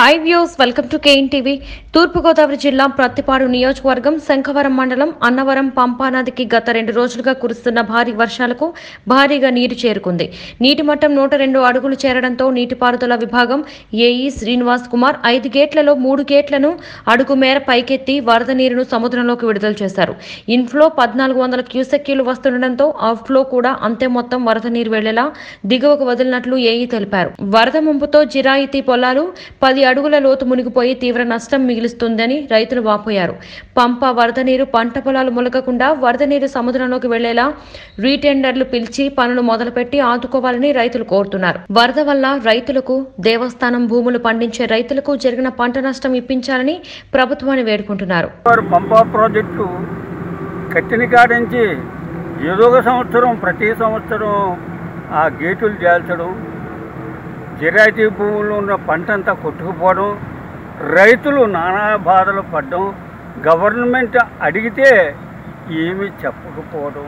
hi views welcome to KN TV తూర్పుగోదావరి జిల్లా ప్రత్తిపాడు నియోజకవర్గం శంఖవరం మండలం అన్నవరం పంపా నదికి గత రెండు రోజులుగా కురుస్తున్న భారీ వర్షాలకు భారీగా నీరు చేరుకుంది నీటి మట్టం నూట రెండు అడుగులు చేరడంతో నీటిపారుదల విభాగం ఏఈ శ్రీనివాస్ కుమార్ ఐదు గేట్లలో మూడు గేట్లను అడుగు మేర పైకెత్తి వరద నీరును సముద్రంలోకి విడుదల చేశారు ఇన్ఫ్లో పద్నాలుగు వందల క్యూసెక్కీలు వస్తుండటంతో అవుట్ఫ్లో కూడా అంతే మొత్తం వరద నీరు వెళ్లేలా దిగువకు వదిలినట్లు ఏఈ తెలిపారు వరద ముంపుతో జిరాయితీ పొలాలు పది అడుగుల లోతు మునిగిపోయి తీవ్ర నష్టం మిగిలిస్తుందని రైతులు వాపోయారు పంప వరద నీరు పంట పొలాలు ములగకుండా వరద నీరు సముద్రంలోకి వెళ్లేలా రీటెండర్లు పిలిచి పనులు మొదలుపెట్టి ఆదుకోవాలని రైతులు కోరుతున్నారు వరద వల్ల రైతులకు దేవస్థానం భూములు పండించే రైతులకు జరిగిన పంట నష్టం ఇప్పించాలని ప్రభుత్వాన్ని వేడుకుంటున్నారు వారు పంపా ప్రాజెక్టు కట్టిన కాడి నుంచి ఏదో ఒక సంవత్సరం ప్రతి సంవత్సరం ఆ గేటులు చేల్చడం జిరాయితీ భూముల్లో ఉన్న పంట అంతా కొట్టుకుపోవడం రైతులు నానా బాధలు పడడం గవర్నమెంట్ అడిగితే ఏమీ చెప్పకపోవడం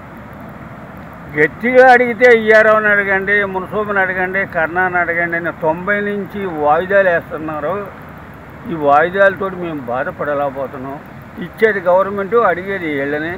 గట్టిగా అడిగితే ఇయ్యారావుని అడగండి మున్సూబని అడగండి కర్ణాని అడగండి అని తొంభై నుంచి వాయిదాలు వేస్తున్నారు ఈ వాయిదాలతో మేము బాధపడలేకపోతున్నాం ఇచ్చేది గవర్నమెంట్ అడిగేది వీళ్ళని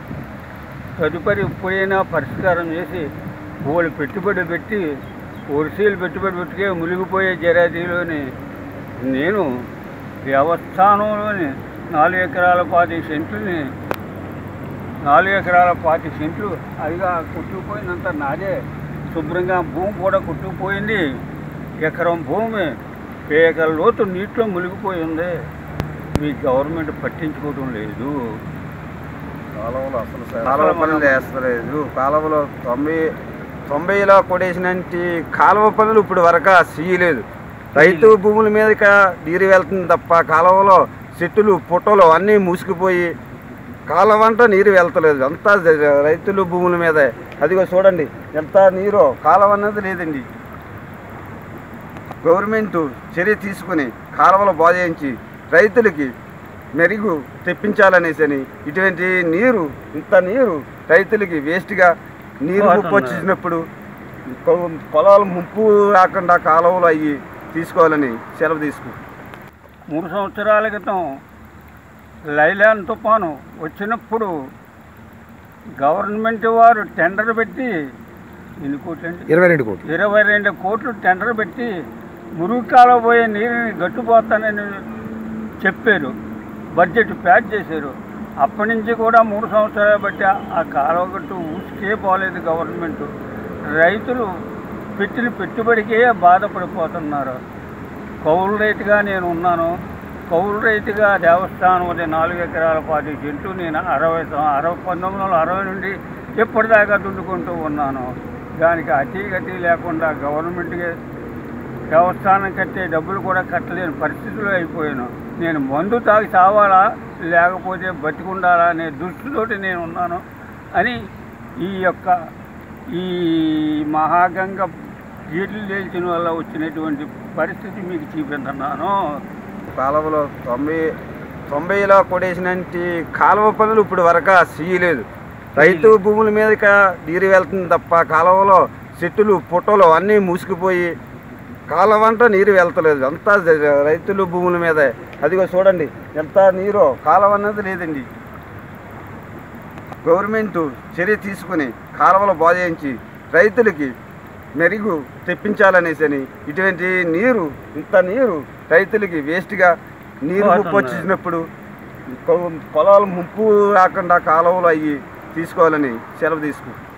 తదుపరి ఎప్పుడైనా పరిష్కారం చేసి వాళ్ళు పెట్టుబడి పెట్టి ఒరిసీలు పెట్టుబడి పెట్టుకే మునిగిపోయే జరాతీలోని నేను దేవస్థానంలోని నాలుగు ఎకరాల పాతి సెంట్లని నాలుగు ఎకరాల పాతి సెంట్లు అదిగా కొట్టుకుపోయినంత నాదే శుభ్రంగా భూమి కూడా కొట్టుకుపోయింది ఎకరం భూమి ఎకరం లోతు నీటిలో మునిగిపోయి ఉంది మీ గవర్నమెంట్ పట్టించుకోవడం లేదు కాలువలు అసలు కాలువ పనులు చేస్తలేదు కాలువలో తొంభై తొంభైలో కొడేసినంటి కాలువ పనులు ఇప్పుడు వరకు చేయలేదు రైతు భూముల మీదక నీరు వెళ్తుంది తప్ప కాలువలో చెట్టులు పుట్టలు అన్నీ మూసుకుపోయి కాలువ అంతా నీరు వెళ్తలేదు అంతా జ- రైతులు భూముల మీదే అదిగో చూడండి ఎంత నీరో కాలువ అన్నది లేదండి గవర్నమెంట్ చర్య తీసుకుని కాలువలు బాగు చేయించి రైతులకి మెరుగు తెప్పించాలనేసి అని ఇటువంటి నీరు ఇంత నీరు రైతులకి వేస్ట్గా నీరు ముప్పు వచ్చినప్పుడు పొ- పొలాలు ముంపు రాకుండా కాలువలు అయ్యి తీసుకోవాలని సెలవు తీసుకు మూడు సంవత్సరాల క్రితం లైలాన్ తుఫాను వచ్చినప్పుడు గవర్నమెంట్ వారు టెండర్ పెట్టి ఎన్ని కోట్లండి ఇరవై రెండు కోట్లు ఇరవై రెండు కోట్లు టెండర్ పెట్టి మురుగుకాల పోయే నీరుని గట్టుపోతానని చెప్పారు బడ్జెట్ ప్యాక్ చేశారు అప్పటి నుంచి కూడా మూడు సంవత్సరాలు బట్టి ఆ కాలువ గట్టు ఊసికే పోలేదు గవర్నమెంట్ రైతులు పెట్టిన పెట్టుబడికే బాధపడిపోతున్నారు కౌలు రైతుగా నేను ఉన్నాను కౌలు రైతుగా దేవస్థానం అది నాలుగు ఎకరాల పాతి చెంటు నేను అరవై సం- అరవై పంతొమ్మిది వందల అరవై నుండి ఎప్పటిదాకా దున్నుకుంటూ ఉన్నాను దానికి అతి గతి లేకుండా గవర్నమెంట్కి దేవస్థానం కట్టే డబ్బులు కూడా కట్టలేని పరిస్థితిలో అయిపోయాను నేను మందు తాగి చావాలా లేకపోతే బతికుండాలా అనే దృష్టితోటి నేను ఉన్నాను అని ఈ యొక్క ఈ మహాగంగ గీట్లు తేల్చిన వల్ల వచ్చినటువంటి పరిస్థితి మీకు చూపించున్నాను కాలువలో తొంభై తొంభైలో కొడేసినంటి కాలువ పనులు ఇప్పుడు వరకు చేయలేదు రైతు భూముల మీదక నీరు వెళ్తుంది తప్ప కాలువలో చెట్టులు పుట్టలు అన్నీ మూసుకుపోయి కాలువ అంతా నీరు వెళ్తలేదు అంతా జ- రైతులు భూముల మీదే అదిగో చూడండి ఎంత నీరో కాలువ అన్నది లేదండి గవర్నమెంట్ చర్య తీసుకుని కాలువలు బాగు చేయించి రైతులకి మెరుగు తెప్పించాలనేసి అని ఇటువంటి నీరు ఇంత నీరు రైతులకి వేస్ట్గా నీరు ముప్పు వచ్చినప్పుడు పొ- పొలాలు ముంపు రాకుండా కాలువలు అయ్యి తీసుకోవాలని సెలవు తీసుకు